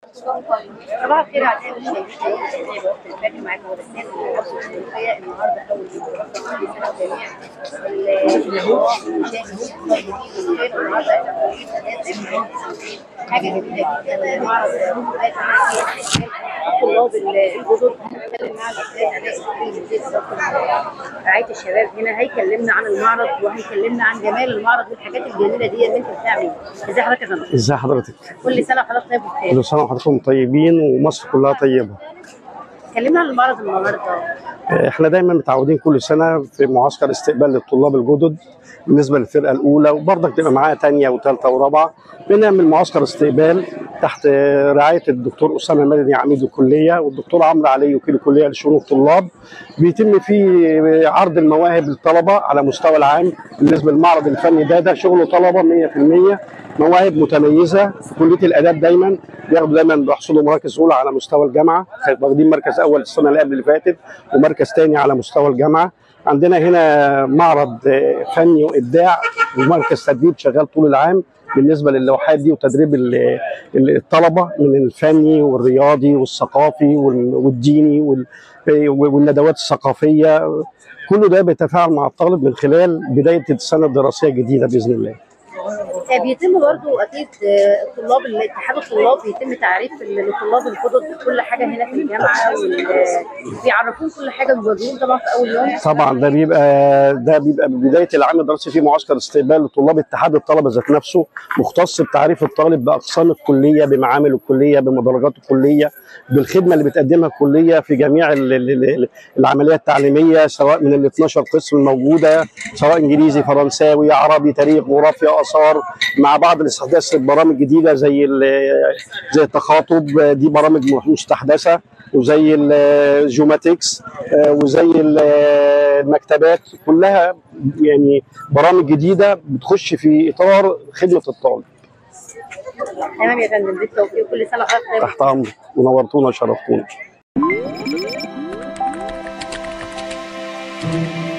صباح الخير اعزائي المشاهدين زي ما قلت الفجر معاكم هو بسام من محافظه الشرقيه النهارده اول يوم دراسه كل سنه وجميع المشاهدين والمشاهدين النهارده احنا في اداء حاجه جديده جدا معرض طلاب الجدد هنتكلم مع الاستاذ علاء الدين مدير اداره رعايه الشباب هنا هيكلمنا عن المعرض وهيكلمنا عن جمال المعرض والحاجات الجميله دي اللي انت بتعمل ازي حضرتك يا فندم ازي حضرتك؟ كل سنه وحضرتك طيب وبخير كل سنه وحضراتكم طيبين ومصر كلها طيبه. كلمنا عن المعرض النهارده احنا دايما متعودين كل سنه في معسكر استقبال للطلاب الجدد بالنسبه للفرقه الاولى وبرضك تبقى معاها ثانيه وثالثه ورابعه بنعمل معسكر استقبال تحت رعايه الدكتور اسامه مدني عميد الكليه والدكتور عمرو علي وكيل الكليه لشؤون الطلاب بيتم فيه عرض المواهب للطلبه على مستوى العام بالنسبه للمعرض الفني ده ده شغل طلبه 100% مواهب متميزه كليه الاداب دايما بياخدوا دايما بيحصلوا مراكز اولى على مستوى الجامعه واخدين مركز اول السنه اللي قبل اللي فاتت ومركز ثاني على مستوى الجامعه عندنا هنا معرض فني وابداع ومركز تدريب شغال طول العام بالنسبه للوحات دي وتدريب الطلبه من الفني والرياضي والثقافي والديني والندوات الثقافيه كله ده بيتفاعل مع الطالب من خلال بدايه السنه الدراسيه الجديده باذن الله. بيتم برضو اكيد الطلاب اتحاد الطلاب بيتم تعريف للطلاب الجدد كل حاجه هنا في الجامعه بيعرفون كل حاجه بيواجهوهم طبعا في اول يوم طبعا ده بيبقى ده بيبقى بدايه العام الدراسي في معسكر استقبال لطلاب اتحاد الطلبه ذات نفسه مختص بتعريف الطالب باقسام الكليه بمعامل الكليه بمدرجات الكليه بالخدمه اللي بتقدمها الكليه في جميع العمليه التعليميه سواء من ال 12 قسم الموجوده سواء انجليزي فرنساوي عربي تاريخ جغرافيا اثار مع بعض الاستحداث البرامج جديده زي زي التخاطب دي برامج مستحدثه وزي الجوماتكس وزي المكتبات كلها يعني برامج جديده بتخش في اطار خدمه الطالب. تمام يا فندم بالتوفيق كل سنه وحضرتك طيب تحت امرك ونورتونا وشرفتونا.